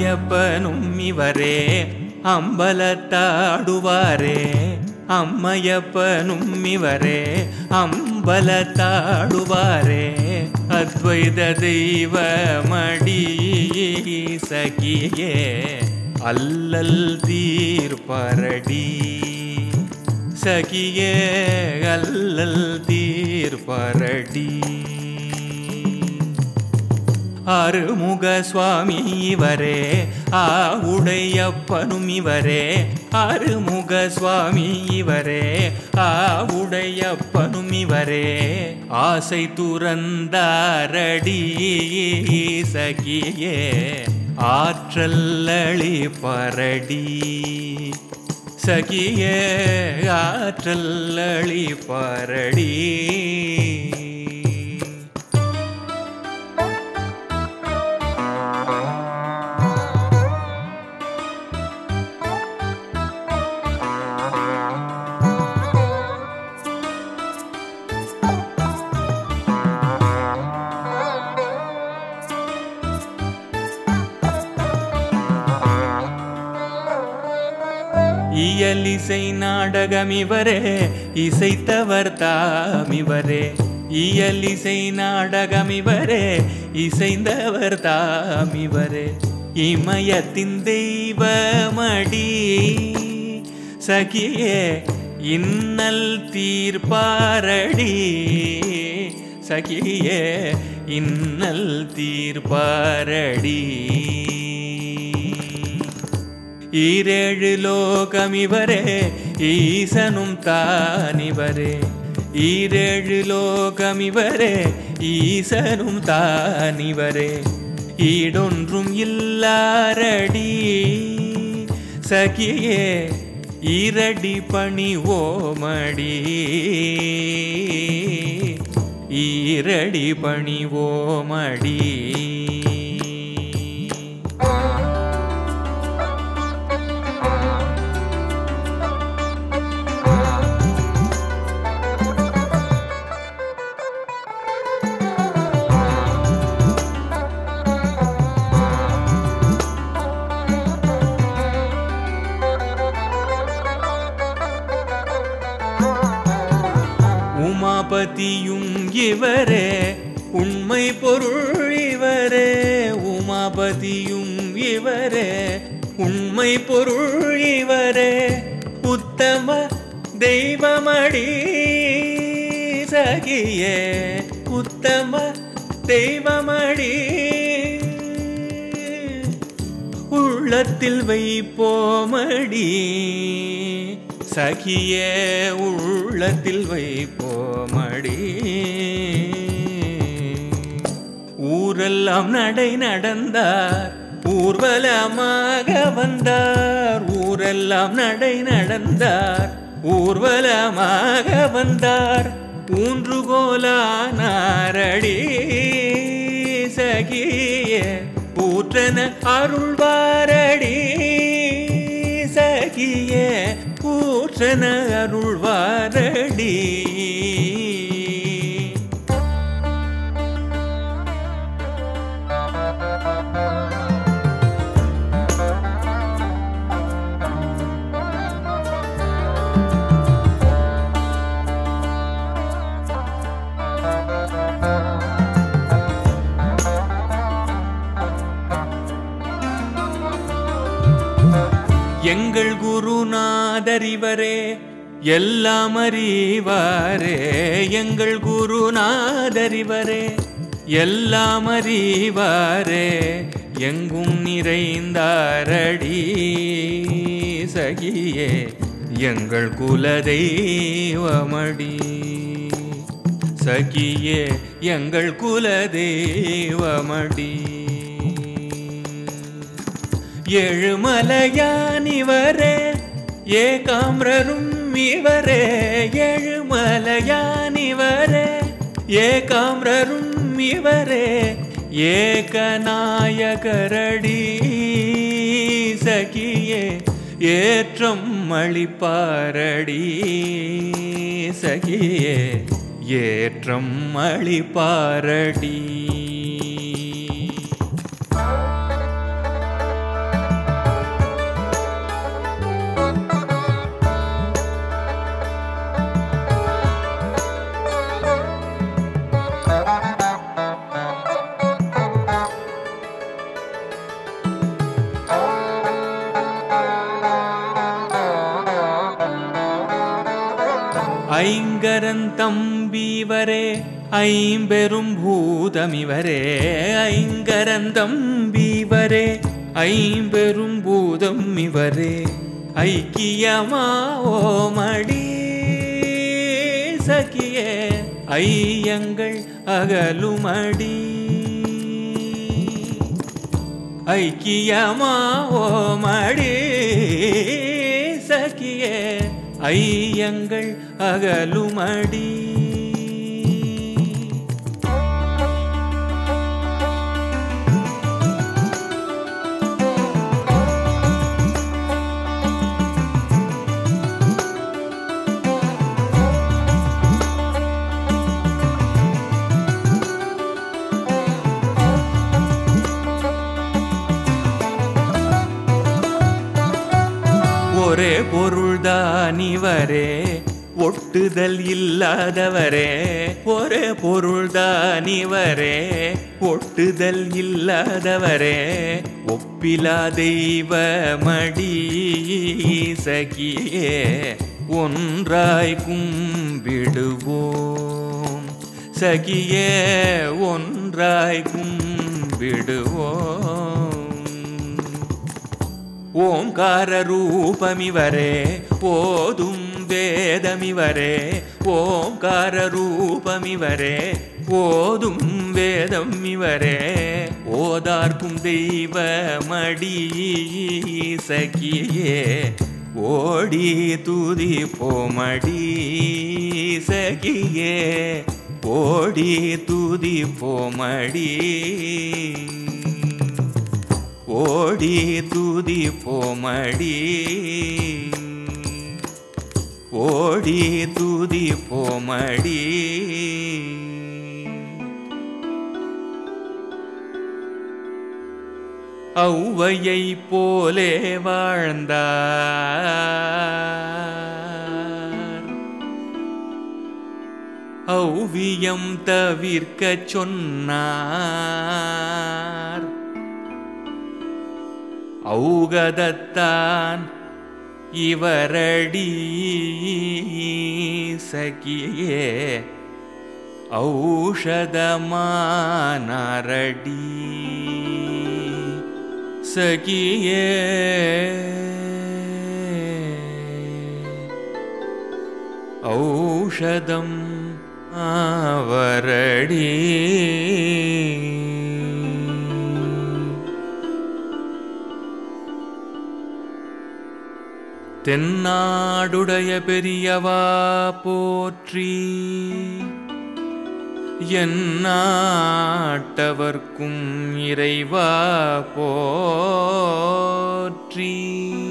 அம்மையப்பனும் இவரே அம்பலத்தாடுவாரே அம்மையப்பனும் இவரே அம்பலத்தாடுவாரே அத்வைத தெய்வமடி சகியே அல்லல் தீர்ப்பரடி சகியே அல்லல் தீர்ப்பரடி அருமுக சுவாமி இவரே ஆவுடையப்பனும் இவரே அருமுக சுவாமி இவரே ஆவுடையப்பனும் இவரே ஆசை துறந்தாரடி சகியே ஆற்றல் பரடி சகியே ஆற்றல் பரடி இயலிசை நாடகம் இவரே இசைத்தவர் தாம் இவரே இயலிசை நாடகம் இவரே இசைந்தவர் தாம் இவரே இமயத்தின் தெய்வமடி சகியே இன்னல் தீர்ப்பாரடி சகியே இன்னல் தீர்ப்பாரடி ஈரேழு லோகம் இவரே ஈசனும் தானிவரே ஈரேழு லோகம் இவரே ஈசனும் தானிவரே ஈடொன்றும் இல்லாரடி சகியே ஈரடி பணி ஓமடி ஈரடி பணி ஓமடி உமாபதியும் இவரே உண்மை பொருள் இவரே உமாபதியும் இவரே உண்மை பொருள் இவரே உத்தம தெய்வமடி சகியே உத்தம தெய்வமடி உள்ளத்தில் வைப்போமடி சகியே உள்ளத்தில் வைப்போமடி ஊரெல்லாம் நடை நடந்தார் ஊர்வலமாக வந்தார் ஊரெல்லாம் நடை நடந்தார் ஊர்வலமாக வந்தார் ஊன்றுகோலானாரடி சகியே ஊற்றன அருள்வாரடி சகியே ஊற்றன அருள்வாரடி எங்கள் குருநாதர் இவரே எல்லாம் அறிவாரே எங்கள் குருநாதர் இவரே எல்லாம் அறிவாரே எங்கும் நிறைந்தாரடி சகியே எங்கள் குலதெய்வமடி சகியே எங்கள் குலதெய்வமடி எழுமலையான் இவரே ஏகாம்ரரும் இவரே எழுமலையான் இவரே ஏகாம்ரரும் இவரே ஏகநாயகரடி சகியே ஏற்றம் அளிப்பாரடி சகியே ஏற்றம் அளிப்பாரடி ஐங்கரந்தம்பிவரே ஐம்பெரும் பூதமிவரே ஐங்கரந்தம்பிவரே ஐம்பெரும் பூதம் இவரே ஐக்கியமா ஓமடி சகியே ஐயங்கள் அகலுமடி ஐக்கியமா ஓமடி சகியே ஐயங்கள் அகலுமடி ஒரே பொருள்தான் இவரே ஒட்டுதல் இல்லாதவரே ஒரே பொருள்தான் இவரே ஒட்டுதல் இல்லாதவரே ஒப்பிலா தெய்வமடி சகியே ஒன்றாய் கும்பிடுவோம் சகியே ஒன்றாய் கும்பிடுவோம் ஓங்கார ரூபமிவரே ஓதும் வேதமிவரே ஓங்கார ரூபமிவரே ஓதும் வேதம் இவரே ஓதார்க்கும் தெய்வமடி சகியே ஓடி துதி போமடி சகியே ஓடி துதி போமடி ஓடி துதி போமடி ஓடி துதி போமடி ஔவையை போலே வாழ்ந்தார் ஔவியம் தவிர்க்கச் சொன்னார் ஔகதத்தான் இவரடி சகியே ஔஷதமானரடி சகியே ஔஷதம் ஆவரடி தென்னாடுடைய பெரியவா போற்றி எந்நாட்டவர்க்கும் இறைவா போற்றி